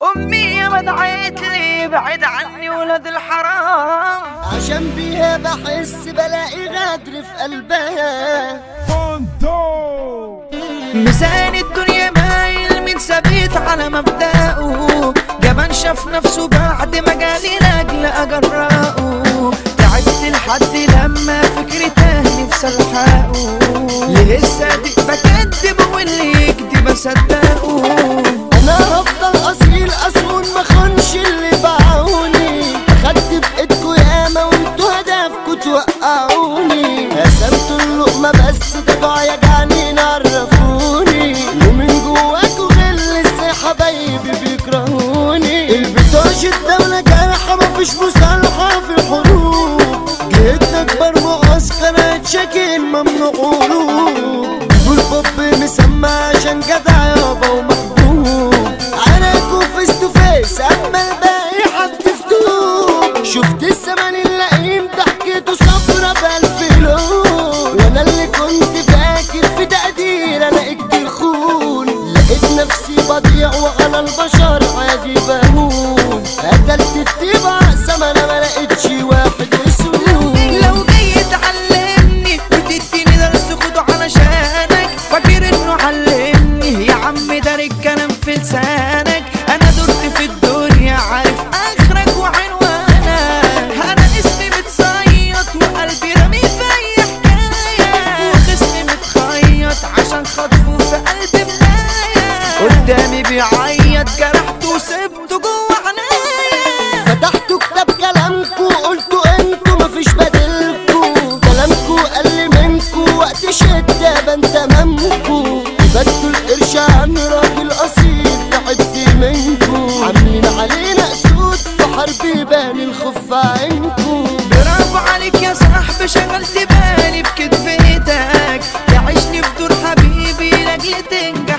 أمي ما دعيت لي بعد عني ولد الحرام عشان بيها بحس بلاقي غدر في قلبها ميزان الدنيا مايل من ثابت على مبدأه جبان شاف نفسه بعد ما جالي لاجل أجرأه تعبت لحد لما فكري تاه نفسي الحقه ليه الصادق بكدب واللي يكدب اصدقه انا هفضل اصيل اصون ما خونش اللي باعوني خدت بايدكوا ياما وانتوا هدفكوا توقعوني قسمتوا اللقمه بس ده دعايا جعانين عرفوني ومن جواكوا غل ازاي حبايبي بيكرهوني البطاش الدولة جرحة مفيش مصالحة في الحروب جيت اكبر معسكر هتشاكل ممنوع هروب دول بوب مسمى عشان جدع يابا ومحبوب عناكوا فيس تو فيس اما الباقي حد فتوب شفت الزمن اللئيم ضحكته صفرة بألف لون وانا اللي كنت فاكر في تقدير الاقيك الخون لقيت نفسي بضيع وعلى البشر عادي بهون قتلت الطيبة اقسم انا ما لقيتش واحد يسوق لو جاي تعلمني وتديني درس خده علشانك فاكر انه علمني يا عم دار الكلام في لسانك انا درت في الدنيا عارف اخرك وعنوانك انا اسمي متصيط وقلبي رامي في اي حكايه وخصمي متخيط عشان خطفه في قلبي مرايه قدامي بيعيط جرحته وسبته جوه عنايا فتحتوا كتاب كلامكو قلتوا انتوا مفيش بديلكو كلامكو قل منكو وقت شدة بان تمامكو بدوا القرش عن راجل اصيل تعبت منكو عاملين علينا اسود في حرب يبان الخف عينكو برافو عليك يا صاحبي شغلت بالي بكدبتك تعيشني في دور حبيبي لاجل تنجح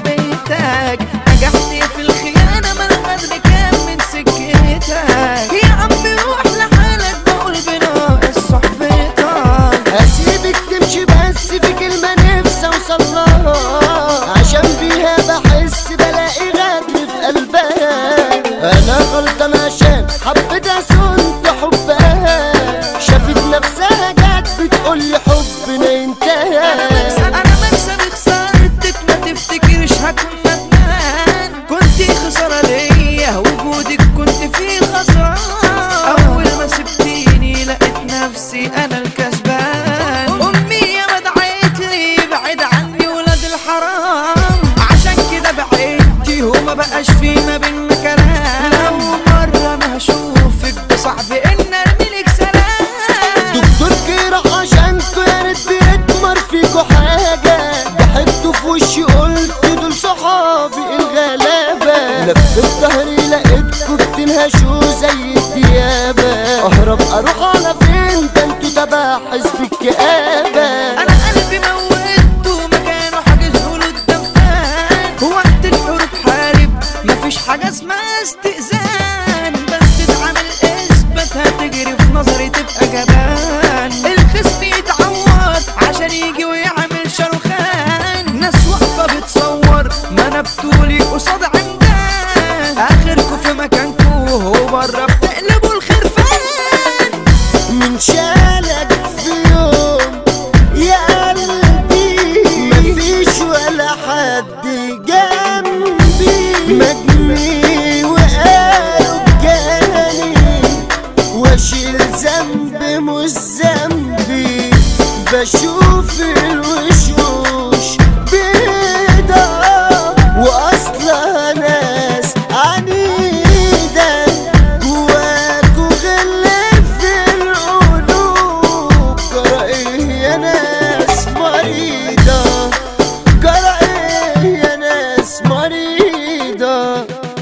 لعبتك نجحت في الخيانة ما الغدر كان من سكتك يا عمي روح لحالك بقول بناقص صحبتك هسيبك تمشي بس في كلمة نفسي اوصلها عشان بيها بحس بلاقي غدر في قلبها انا غلطان عشان حبيت اسنت حبها شافت نفسها جت بتقولي حبنا انتهى انا مكسب خسارتك ما تفتكرش هكون ندمان كنت خسارة ليا وجودك كنت فيه خسران اول ما سبتيني لقيت نفسي انا الكسبان امي يا ما دعيت لي بعد عني ولاد الحرام عشان كده بعدتي وما بقاش في ما بينا كلام لو مرة ما هشوفك بصعب ان ارمي لك سلام دكتور كيرة عشانكوا يا ريت بيتمر فيكوا حاجة ضحكتوا في وشي قلت دول صحابي الغلابة لفت ظهري لقيتكوا بتنهشوا زي الديابة اهرب اروح على فين ده انتوا تبع حزب الكآبة انا قلبي موته مكانه حاجزه له الدفان وقت الحروب حارب مفيش حاجه اسمها استئذان بس اتعامل اثبت هتجري في نظري تبقى جبان الخصم يتعور عشان يجي ويعمل شاروخان ناس واقفه بتصور ما انا بطولي قصاد عمدان اخركوا في مكانكوا وبره بتقلبوا الخرفان من شالك في يوم يا قلبي مفيش ولا حد جنبي مجني وقالوا بجاني واشيل ذنب مش ذنبي بشوف الوشوش بيضة واصلها ناس عنيدة جواكوا غل في القلوب جرى يا ناس مريضة جرى يا ناس مريضة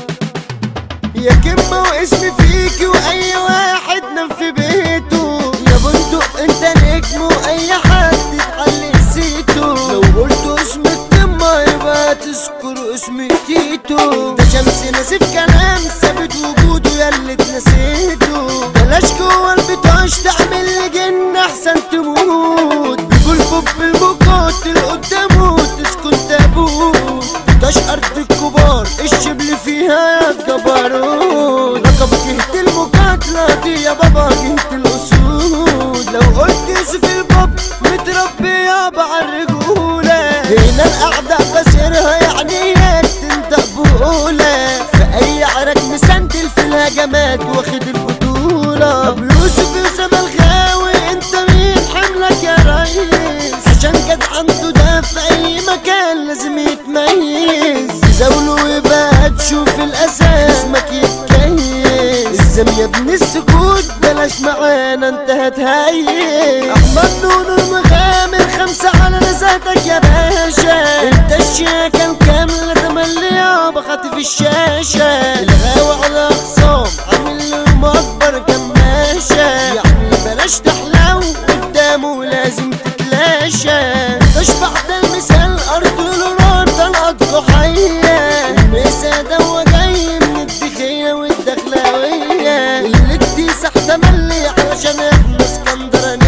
يا كلمة واسمي فيكي واي واحد نام في بيته يا بندق انت نجم واي حد اتعلق سيته لو قلت اسم القمة يبقى تذكر اسم تيتو ده شمس ناسف كلام ثابت وجوده يا اللي اتنسيته بلاش جوه البطاش تعمل لي جن احسن تموت بيقول بوب البوكوت اللي قدامه تسكن تابوت بطاش ارض الكبار الشبل فيها يا جبروت لقب جهة المقاتلة دي يا بابا جهة الأسود لو قلت يوسف الباب متربي يابا عالرجولة هنا الأعداء خسرها يعني تنطق بقولة في أي عرك مسندل في الهجمات واخد البطولة أبو يوسف يوسف الغاوي انت مين حملك يا ريس عشان جد عنده ده في أي مكان لازم يتميز تزاوله ويبقى تشوف الأساس اسمك يتكيس الزم يا ابن السكوت بلاش معانا انت هتهيس احمد نور المغامر خمسة على لذاتك يا باشا انت الشياكة الكاملة تملي يابا خاطف الشاشة الغاوي على اخصام عامل لهم اكبر كماشة يعني بلاش تحلو قدامه لازم تتلاشى تشبع ده المثال ارض الوران طلعت ضحية المثال ده هو جاي من الدخية والدخلاوية اللي اكتسح تملي علشان احنا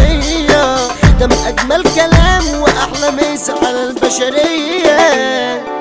اسكندرانية ختم اجمل كلام واحلى مسا على البشرية